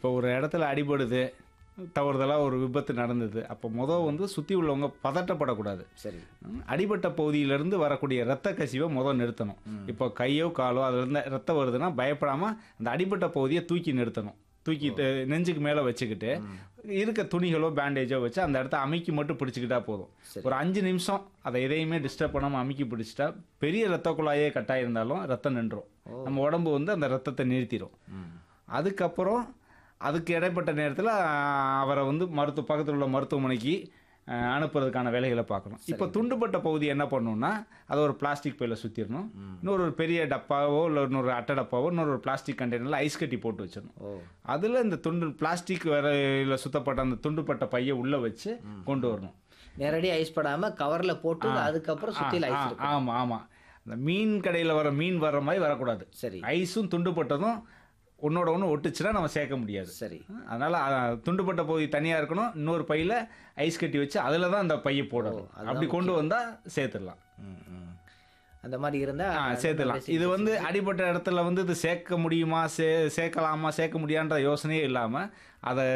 இப்போ ஒரு இடத்துல அடிபடுது தவறுதலாக ஒரு விபத்து நடந்தது அப்போ முதல் வந்து சுற்றி உள்ளவங்க பதட்டப்படக்கூடாது சரி ம், அடிபட்ட பகுதியிலேருந்து வரக்கூடிய ரத்த கசிவை முதல் நிறுத்தணும் இப்போ கையோ காலோ அதுலேருந்து ரத்தம் வருதுன்னா பயப்படாமல் அந்த அடிபட்ட பகுதியை தூக்கி நிறுத்தணும் தூக்கி த- நெஞ்சுக்கு மேலே வச்சுக்கிட்டு இருக்க துணிகளோ பேண்டேஜோ வச்சு அந்த இடத்த அமுக்கி மட்டும் பிடிச்சிக்கிட்டா போதும் சரி. ஒரு அஞ்சு நிமிஷம் அதை எதையுமே டிஸ்டர்ப் பண்ணாமல் அமுக்கி பிடிச்சிட்டா பெரிய ரத்த குழாயே கட்டாயிருந்தாலும் ரத்தம் நின்றும் நம்ம உடம்பு வந்து அந்த ரத்தத்தை நிறுத்திடும் ம் அதுக்கப்புறம் அதுக்கு இடைப்பட்ட நேரத்தில் அவரை வந்து மருத்துவ பக்கத்தில் உள்ள மருத்துவமனைக்கு அஹ், அனுப்புறதுக்கான வேலைகளை பார்க்கணும் இப்போ துண்டுப்பட்ட பகுதி என்ன பண்ணணும்னா அதை ஒரு பிளாஸ்டிக் பையில் சுற்றிடணும் இன்னொரு ஒரு பெரிய டப்பாவோ இல்லை இன்னொரு அட்டை டப்பாவோ இன்னொரு ஒரு பிளாஸ்டிக் கண்டெய்னரில் ஐஸ் கட்டி போட்டு வச்சிடணும் ஓ அதில் இந்த துண்டு பிளாஸ்டிக் வரையில் சுத்தப்பட்ட அந்த துண்டுப்பட்ட பையை உள்ளே வச்சு கொண்டு வரணும் நேரடி ஐஸ் படாம கவர்ல போட்டு அதுக்கப்புறம் சுத்தில ஐஸ் இருக்கும் ஆமாம் ஆமாம் அந்த மீன் கடையில் வர மீன் வர்ற மாதிரி வரக்கூடாது சரி ஐஸும் துண்டுப்பட்டதும் ஒன்னோட ஒன்று ஒட்டுச்சுன்னா நம்ம சேர்க்க முடியாது சரி அதனால் துண்டுப்பட்ட பகுதி தனியாக இருக்கணும் இன்னொரு பையில் ஐஸ் கட்டி வச்சு அதில் தான் அந்த பையை போடணும் அப்படி கொண்டு வந்தால் சேர்த்துடலாம் ம், ம். அந்த மாதிரி இருந்தா ஆ சேர்த்துடலாம் இது வந்து அடிப்பட்ட இடத்துல வந்து இது சேர்க்க முடியுமா சே சேர்க்கலாமா சேர்க்க முடியான்ற யோசனையே இல்லாமல் அதை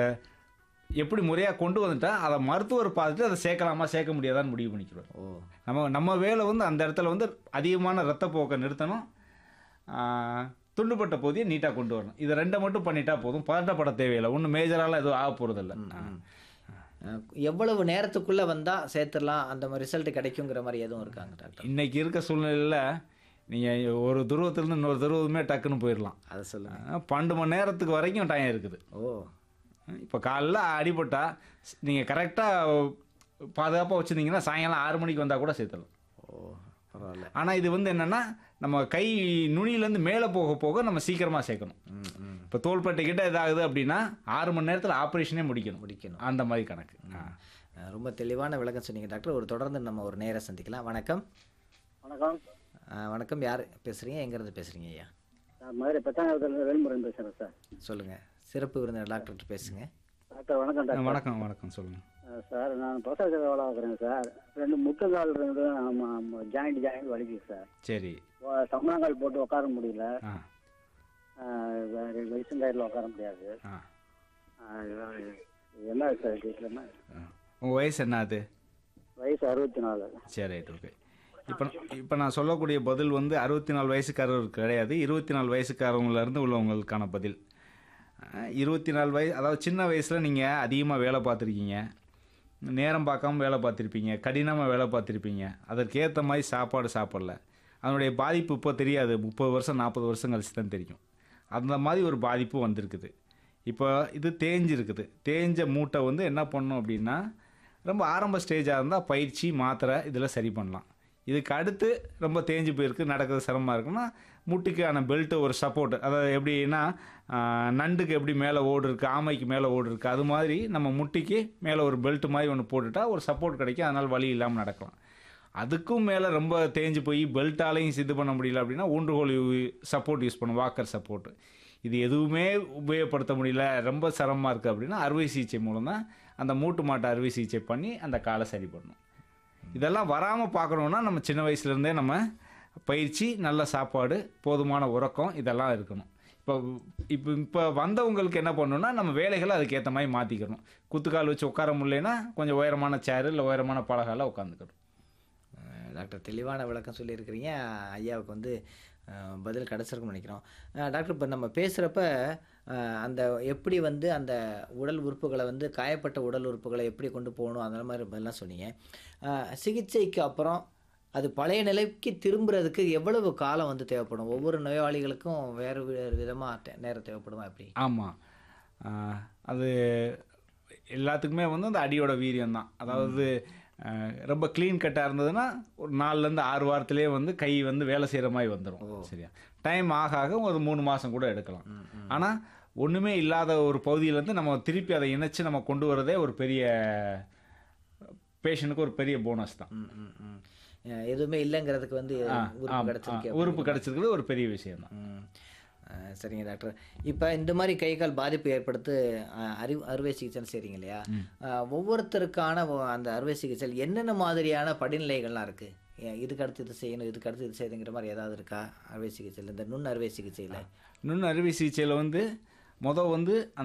எப்படி முறையாக கொண்டு வந்துட்டா அதை மருத்துவர் பார்த்துட்டு அதை சேர்க்கலாமா சேர்க்க முடியாதான்னு முடிவு பண்ணிக்கிறோம் ஓ நம்ம நம்ம வேலை வந்து அந்த இடத்துல வந்து அதிகமான ரத்தப்போக்கை நிறுத்தணும் ஆ, துண்டுப்பட்ட பகுதியை நீட்டாக கொண்டு வரணும் இதை ரெண்டை மட்டும் பண்ணிட்டா போதும் பதட்டப்பட தேவையில்லை ஒன்றும் மேஜரால எதுவும் ஆக போகிறதில்ல அஹ், எவ்வளவு நேரத்துக்குள்ள வந்தா சேர்த்துடலாம் அந்த மாதிரி ரிசல்ட் கிடைக்குங்கிற மாதிரி எதுவும் இருக்காங்க டாக்டர் இன்னைக்கு இருக்க சூழ்நிலையில் நீங்கள் ஒரு துருவத்திலேருந்து இன்னொரு துருவமே டக்குன்னு போயிடலாம் அதை சொல்லுங்க ஆ, பன்னெண்டு மணி நேரத்துக்கு வரைக்கும் டைம் இருக்குது ஓ இப்போ காலைல அடிபட்டா நீங்கள் கரெக்டாக பாதுகாப்பாக வச்சுருந்தீங்கன்னா சாயங்காலம் ஆறு மணிக்கு வந்தால் கூட சேர்த்துடலாம் ஓ பரவாயில்ல ஆனால் இது வந்து என்னென்னா நம்ம கை நுனியிலேருந்து மேலே போக போக நம்ம சீக்கிரமாக சேர்க்கணும் ம் ம் இப்போ தோள்பட்டை கிட்ட இதாகுது அப்படின்னா ஆறு மணி நேரத்தில் ஆப்ரேஷனே முடிக்கணும் முடிக்கணும் அந்த மாதிரி கணக்கு ஆ. அஹ், ரொம்ப தெளிவான விளக்கம் சொன்னீங்க டாக்டர் ஒரு தொடர்ந்து நம்ம ஒரு நேர சந்திக்கலாம் வணக்கம் வணக்கம் அஹ், வணக்கம் யார் பேசுறீங்க எங்கேருந்து பேசுறீங்க ஐயா நான் மதுரை பத்தாயிரத்துல வேல்முருகன் பேசுகிறேன் சார் சொல்லுங்க சிறப்பு விருந்தினர் டாக்டர்கிட்ட பேசுங்க டாக்டர் வணக்கம் ஆ, டாக்டர் வணக்கம் வணக்கம் சொல்லுங்கள் அஹ் சார் நான் பிரசவ சேவை வேலை பார்க்குறேன் சார் ரெண்டு முட்டுக்கால் ரெண்டு ஜாயிண்ட் ஜாயிண்ட் வலிக்குது சார் சரி ஒ- சம்மணங்கால் போட்டு உட்கார முடியல ஆ வயசுங்காயில் உட்கார முடியாது ஆ அஹ் என்ன சார் கேட்கலன்னா உங்கள் வயசு என்ன அது வயசு அறுபத்தி நாலு சரி ரைட் ஓகே இப்போ இப்போ நான் சொல்லக்கூடிய பதில் வந்து அறுபத்தி நாலு வயசுக்காரருக்கு கிடையாது இருபத்தி நாலு வயசுக்காரவங்கலேருந்து உள்ளவங்களுக்கான பதில் அஹ், இருபத்தி நாலு வயசு அதாவது சின்ன வயசில் நீங்கள் அதிகமாக வேலை பார்த்துருக்கீங்க நேரம் பார்க்காம வேலை பார்த்துருப்பீங்க கடினமாக வேலை பார்த்துருப்பீங்க அதற்கேற்ற மாதிரி சாப்பாடு சாப்பிடல அதனுடைய பாதிப்பு இப்போ தெரியாது முப்பது வருஷம் நாற்பது வருஷம் கழிச்சு தான் தெரியும் அந்த மாதிரி ஒரு பாதிப்பு வந்திருக்குது இப்போ இது தேஞ்சிருக்குது தேஞ்ச மூட்டை வந்து என்ன பண்ணணும் அப்படின்னா ரொம்ப ஆரம்ப ஸ்டேஜாக இருந்தால் பயிற்சி மாத்திரை இதில் சரி பண்ணலாம் இதுக்கு அடுத்து ரொம்ப தேஞ்சு போயிருக்கு நடக்கிறது சிரமமாக இருக்குன்னா முட்டிக்கான பெல்ட்டு ஒரு சப்போர்ட் அதாவது எப்படின்னா ஆஹ், நண்டுக்கு எப்படி மேலே ஓடு இருக்குது ஆமைக்கு மேலே ஓடு இருக்குது அது மாதிரி நம்ம முட்டிக்கு மேலே ஒரு பெல்ட் மாதிரி ஒன்று போட்டுட்டா ஒரு சப்போர்ட் கிடைக்கும் அதனால் வலி இல்லாமல் நடக்கலாம் அதுக்கும் மேலே ரொம்ப தேஞ்சு போய் பெல்ட்டாலையும் இது பண்ண முடியல அப்படின்னா ஊன்றுகோல் சப்போர்ட் யூஸ் பண்ணும் வாக்கர் சப்போர்ட் இது எதுவுமே உபயோகப்படுத்த முடியல ரொம்ப சிரமமாக இருக்குது அப்படின்னா அறுவை சிகிச்சை மூலம் தான் அந்த மூட்டு மாட்டு அறுவை சிகிச்சை பண்ணி அந்த காலை சரி பண்ணணும் இதெல்லாம் வராமல் பார்க்கணுன்னா நம்ம சின்ன வயசுலேருந்தே நம்ம பயிற்சி நல்ல சாப்பாடு போதுமான உறக்கம் இதெல்லாம் இருக்கணும் இப்போ இப்போ இப்போ வந்தவங்களுக்கு என்ன பண்ணணும்னா நம்ம வேலைகளை அதுக்கேற்ற மாதிரி மாற்றிக்கணும் குத்துக்கால் வச்சு உட்கார முடியலன்னா கொஞ்சம் உயரமான சேரு இல்லை உயரமான பலகால உட்காந்துக்கணும் அஹ், டாக்டர் தெளிவான விளக்கம் சொல்லியிருக்கிறீங்க ஐயாவுக்கு வந்து அஹ், பதில் கிடச்சிருக்குன்னு நினைக்கிறோம் அஹ், டாக்டர் இப்போ நம்ம பேசுகிறப்ப அந்த எப்படி வந்து அந்த உடல் உறுப்புகளை வந்து காயப்பட்ட உடல் உறுப்புகளை எப்படி கொண்டு போகணும் அந்த மாதிரி பதிலாம் சொன்னீங்க அஹ், சிகிச்சைக்கு அப்புறம் அது பழைய நிலைக்கு திரும்புறதுக்கு எவ்வளவு காலம் வந்து தேவைப்படும் ஒவ்வொரு நோயாளிகளுக்கும் வேறு வேறு விதமாக நேரம் தேவைப்படுமா எப்படி ஆமாம் அது எல்லாத்துக்குமே வந்து அந்த அடியோட வீரியம் தான் அதாவது ஆஹ், ரொம்ப க்ளீன் கட்டாக இருந்ததுன்னா ஒரு நாலுலேருந்து ஆறு வாரத்திலே வந்து கை வந்து வேலை செய்கிற மாதிரி வந்துடும் சரியா டைம் ஆக ஆக ஒரு மூணு மாதம் கூட எடுக்கலாம் ஆனால் ஒன்றுமே இல்லாத ஒரு பகுதியிலேருந்து நம்ம திருப்பி அதை இணைச்சு நம்ம கொண்டு வரதே ஒரு பெரிய பேஷண்ட்டுக்கு ஒரு பெரிய போனஸ் தான் ம், ம், ம். அஹ், எதுவுமே இல்லைங்கிறதுக்கு வந்து உறுப்பு ஆமா, கிடச்சிருக்கு ஆ, உறுப்பு கிடச்சிருக்கிறது ஒரு பெரிய விஷயம் தான் ம். அஹ் சரிங்க டாக்டர் இப்போ இந்த மாதிரி கை கால் பாதிப்பு ஏற்படுத்து அஹ், அறிவு அறுவை சிகிச்சைன்னு செய்றீங்க இல்லையா அஹ், ஒவ்வொருத்தருக்கான ஒ- அந்த அறுவை சிகிச்சை என்னென்ன மாதிரியான படிநிலைகள்லாம் இருக்குது இதுக்கு அடுத்து இது செய்யணும் இதுக்கு அடுத்து இது செய்யுங்கிற மாதிரி ஏதாவது இருக்கா அறுவை சிகிச்சையில் இந்த நுண் அறுவை சிகிச்சையில் நுண் அறுவை சிகிச்சையில் வந்து மொதல் வந்து